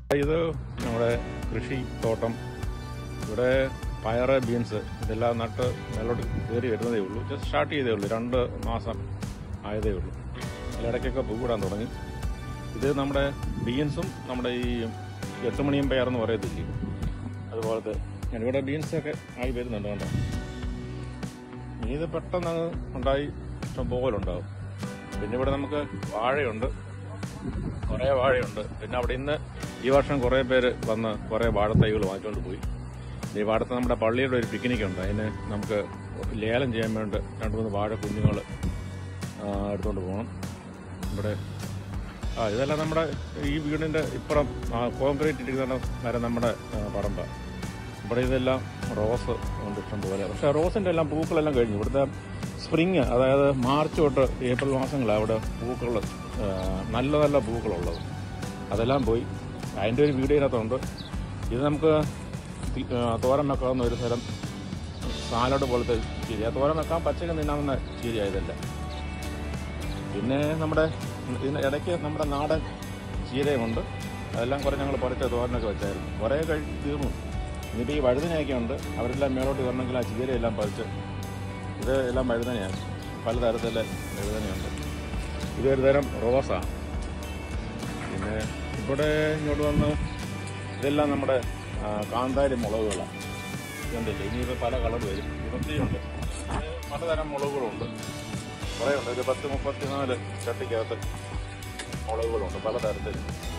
ഇത് നമ്മുടെ കൃഷി തോട്ടം ഇവിടെ പയറ് ബീൻസ് ഇതെല്ലാം നട്ട് മേലോട്ട് കയറി വരുന്നതേ ഉള്ളൂ ജസ്റ്റ് സ്റ്റാർട്ട് ചെയ്തേ ഉള്ളൂ രണ്ട് മാസം ആയതേ ഉള്ളൂ അതിലിടയ്ക്കൊക്കെ പൂവിടാൻ തുടങ്ങി ഇത് നമ്മുടെ ബീൻസും നമ്മുടെ ഈ എട്ടുമണിയും പയറെന്ന് പറയത്തില്ലേ അതുപോലത്തെ ഇവിടെ ബീൻസൊക്കെ ആയി വരുന്നുണ്ട് കണ്ടോ ഇത് പെട്ടെന്ന് അങ്ങ് ഉണ്ടായി ഇഷ്ടം പോലെ ഉണ്ടാവും പിന്നെ ഇവിടെ നമുക്ക് വാഴയുണ്ട് കുറേ വാഴയുണ്ട് പിന്നെ അവിടെ ഇന്ന് ഈ വർഷം കുറേ പേര് വന്ന് കുറേ വാഴത്തൈകൾ വാങ്ങിച്ചുകൊണ്ട് പോയി ഈ വാഴത്ത് നമ്മുടെ പള്ളിയുടെ ഒരു പിക്നിക് ഉണ്ട് അതിന് നമുക്ക് ലേലം ചെയ്യാൻ വേണ്ടി രണ്ട് മൂന്ന് വാഴ കുഞ്ഞുങ്ങൾ എടുത്തുകൊണ്ട് പോകണം ഇവിടെ ആ ഇതെല്ലാം നമ്മുടെ ഈ വീടിൻ്റെ ഇപ്പുറം കോൺക്രീറ്റ് ഇട്ടിരിക്കുന്ന മരം നമ്മുടെ ആ, പറമ്പ ഇവിടെ ഇതെല്ലാം റോസ് ഉണ്ട് ഇഷ്ടം പോലെ പക്ഷേ റോസിൻ്റെ എല്ലാം പൂക്കളെല്ലാം കഴിഞ്ഞു ഇവിടുത്തെ സ്പ്രിങ് അതായത് മാർച്ച് തൊട്ട് ഏപ്രിൽ മാസങ്ങളാണ് അവിടെ പൂക്കൾ ആ, നല്ല നല്ല പൂക്കളുള്ളത് അതെല്ലാം പോയി അതിൻ്റെ ഒരു വീഡിയോ ഇതിനകത്തുണ്ട് ഇത് നമുക്ക് തി- ആ, തോരൻ വെക്കാവുന്ന ഒരു തരം സാലഡ് പോലത്തെ ചീര ആ തോരൻ വെക്കാൻ പച്ചക്ക് തിന്നാവുന്ന ചീരയായതല്ല പിന്നെ നമ്മുടെ ഇതിന് ഇടയ്ക്ക് നമ്മുടെ നാടൻ ചീരയുമുണ്ട് അതെല്ലാം കുറേ ഞങ്ങൾ പറിച്ച തോരനൊക്കെ വെച്ചായിരുന്നു കുറേ കഴി തീർന്നു ഇനിയിപ്പോൾ ഈ വഴുതനയൊക്കെ ഉണ്ട് അവരെല്ലാം മേലോട്ട് വരണമെങ്കിൽ ആ ചീരയെല്ലാം പറിച്ച് ഇത് എല്ലാം വഴുതനയാണ് പലതരത്തിലെ വഴുതനയുണ്ട് ഇത് ഒരു തരം റോസാണ് പിന്നെ ഇവിടെ ഇങ്ങോട്ട് വന്ന് ഇതെല്ലാം നമ്മുടെ ആ, കാന്താരി മുളകുകളാണ് ഇതുണ്ടല്ലേ ഇനിയിപ്പോൾ പല കളർ വരും ഇരുപത്തിയുണ്ട് പലതരം മുളകുകളുണ്ട് കുറേ ഉണ്ട് ഒരു പത്ത് മുപ്പത്തിനാല് ചട്ടിക്കകത്ത് മുളകുകളുണ്ട് പലതരത്തിൽ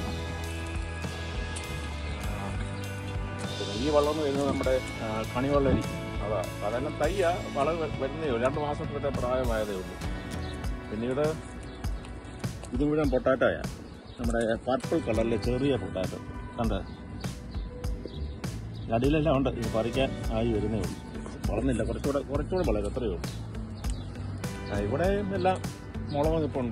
ആ, പിന്നെ ഈ വള്ളം എന്ന് വരുന്നത് നമ്മുടെ ആ, കണിവെള്ളരി അതാ അതെല്ലാം തയ്യ വളം വരുന്നേ ഉള്ളൂ രണ്ട് മാസത്തിലത്തെ പ്രായമായതേ ഉള്ളൂ പിന്നീട് ഇത് മുഴുവൻ പൊട്ടാറ്റോയ നമ്മുടെ പർപ്പിൾ കളറിലെ ചെറിയ പൊട്ടാറ്റോ കണ്ട അടിയിലെല്ലാം ഉണ്ട് ഇത് പറിക്കാൻ ആയി വരുന്നേ ഉള്ളൂ വളർന്നില്ല കുറച്ചുകൂടെ കുറച്ചുകൂടെ വളരും അത്രയേ ഉള്ളൂ ആ, ഇവിടെ എല്ലാം മുളക് നിൽപ്പുണ്ട്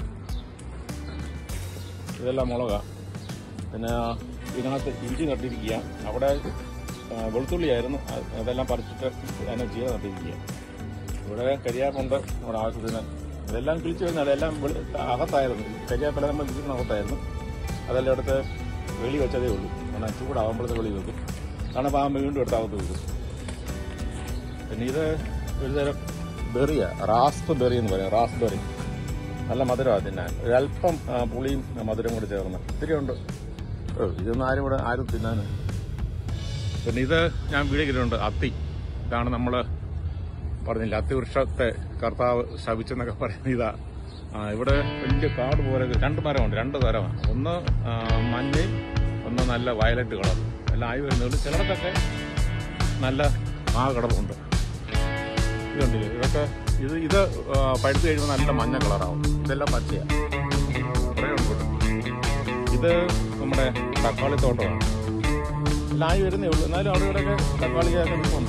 ഇതെല്ലാം മുളകാ പിന്നെ ഇതിനകത്ത് ഇഞ്ചി നട്ടിരിക്കുക അവിടെ ആ, വെളുത്തുള്ളിയായിരുന്നു അത് അതെല്ലാം പറിച്ചിട്ട് അതിനെ ചീര നട്ടിരിക്കുക ഇവിടെ കരിയാപ്പുണ്ട് നമ്മുടെ ആവശ്യത്തിന് ഇതെല്ലാം കിളിച്ച് വരുന്നത് എല്ലാം വെളി- അകത്തായിരുന്നു കരിയാപ്പില നമ്മൾ കിളിക്കുന്ന അകത്തായിരുന്നു അതെല്ലാം എടുത്ത് വെളി വെച്ചതേ ഉള്ളൂ കാരണം ചൂടാകുമ്പോഴത്തെ വെളി വെക്കും തണുപ്പാകുമ്പോൾ വീണ്ടും എടുത്താകത്ത് വെക്കും പിന്നെ ഇത് ഒരു തരം ബെറിയാ റാസ്പ് ബെറി എന്ന് പറയും റാസ്ബെറി നല്ല മധുരമാണ് തിന്നാൻ ഒരല്പം ആ, പുളിയും ആ, മധുരം കൂടി ചേർന്ന് ഇത്തിരി ഉണ്ട് ഓ ഇതൊന്നും ആരും ഇവിടെ ആരും തിന്നാൻ പിന്നെ ഇത് ഞാൻ വീഡിയോ കിട്ടുന്നുണ്ട് അത്തി ഇതാണ് നമ്മൾ പറഞ്ഞില്ല അത്തിവൃക്ഷത്തെ കർത്താവ് ശപിച്ചെന്നൊക്കെ പറയുന്ന ഇതാ ആ, ഇവിടെ വലിയ കാട് പോലെ രണ്ട് മരമുണ്ട് രണ്ട് തരമാണ് ഒന്ന് ആ, മഞ്ഞയും ഒന്ന് നല്ല വയലറ്റ് കളർ എല്ലാം ആയി വരുന്നുണ്ട് ചിലർക്കൊക്കെ നല്ല ആ കളറുണ്ട് ഇതുണ്ടല്ലേ ഇതൊക്കെ ഇത് ഇത് ആ, പഴുത്ത് കഴിയുമ്പോൾ നല്ല മഞ്ഞ കളറാവും ഇതെല്ലാം പച്ചയാണ് കുറേ ഉണ്ട് ഇവിടെ. ഇത് നമ്മുടെ തക്കാളി തോട്ടമാണ് എല്ലാം ആയി വരുന്നേ ഉള്ളൂ എന്നാലും അവിടെ ഇവിടെയൊക്കെ തക്കാളിയൊക്കെ നിൽപ്പുണ്ട്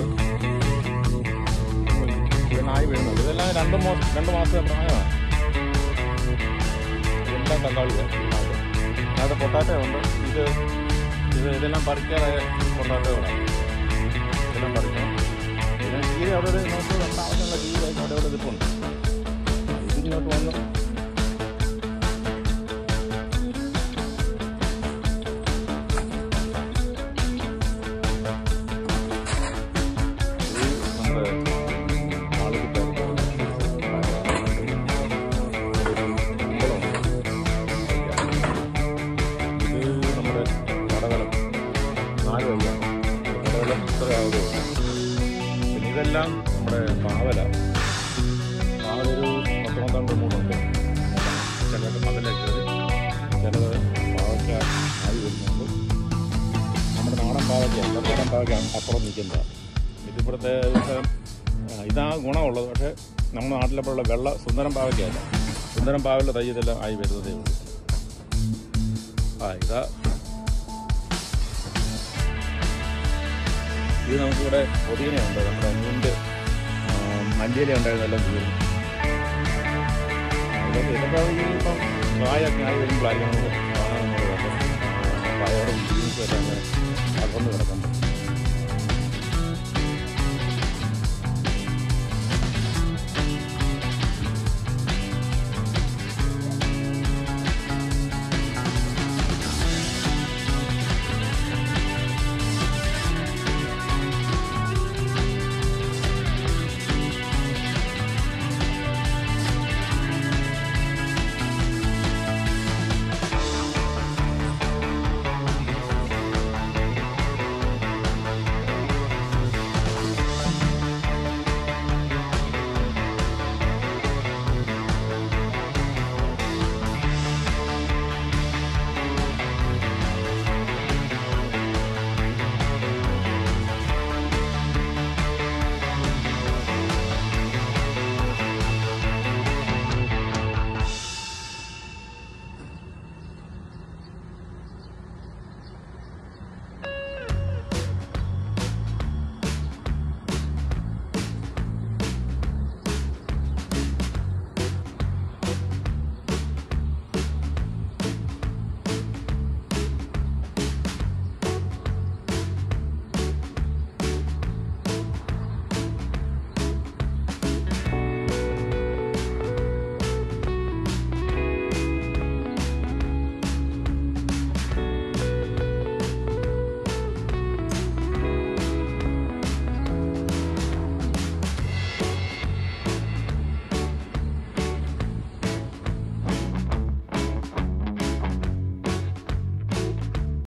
ഇതെല്ലാം ആയി വരുന്നുണ്ട് ഇതെല്ലാം രണ്ട് മാസം രണ്ട് മാസത്തെ പ്രായമാണ് ഇതെല്ലാം തക്കാളിയാണ് അതിനകത്ത് പൊട്ടാറ്റോ ഉണ്ട് ഇത് ഇത് ഇതെല്ലാം പറിക്കാറായ പൊട്ടാറ്റോകളാണ് ഇതെല്ലാം പറിക്കണം പിന്നെ ചീര അവിടെ ഒരു നമുക്ക് രണ്ടാമതുള്ള ചീര അവിടെ ഇവിടെ നിൽപ്പുണ്ട് ഇതിങ്ങോട്ട് വന്ന് ഇത് നമ്മുടെ ഇത് നമ്മുടെ കടകലം നാല് വഴിയാണ് കടകലം ഇത്ര ആവതേ ഉള്ളൂ പിന്നെ ഇതെല്ലാം നമ്മുടെ പാവല പാവല ഒരു പത്ത് പന്ത്രണ്ട് മൂന്നുണ്ട് ചിലത് മതിലേക്ക് കയറി ചിലത് പാവയ്ക്ക ആയി വരുന്നുണ്ട് നമ്മുടെ നാടൻ പാവയ്ക്ക നാടൻ പാവയ്ക്ക അപ്പുറം നിൽക്കുന്നതാണ് ഇതിവിടുത്തെ ഇവിടുത്തെ, ആ, ഇതാ ഗുണമുള്ളത് പക്ഷേ നമ്മുടെ നാട്ടിലെപ്പോഴുള്ള വെള്ള സുന്ദരം പാവയ്ക്കല്ല സുന്ദരം പാവലിൻ്റെ തൈ ഇതെല്ലാം ആയി വരുന്നതേ ഉള്ളൂ ആ ഇതാ ഇത് നമുക്കിവിടെ പൊതിയനയുണ്ട് നമ്മുടെ മീൻ്റെ മല്ലിയില ഉണ്ടായിരുന്നെല്ലാം തീർന്നു ഇതൊക്കെ ഇതൊക്കെ ഈ ഇപ്പം കായൊക്കെ ആയി വരുമ്പോഴായിരിക്കും നമുക്ക്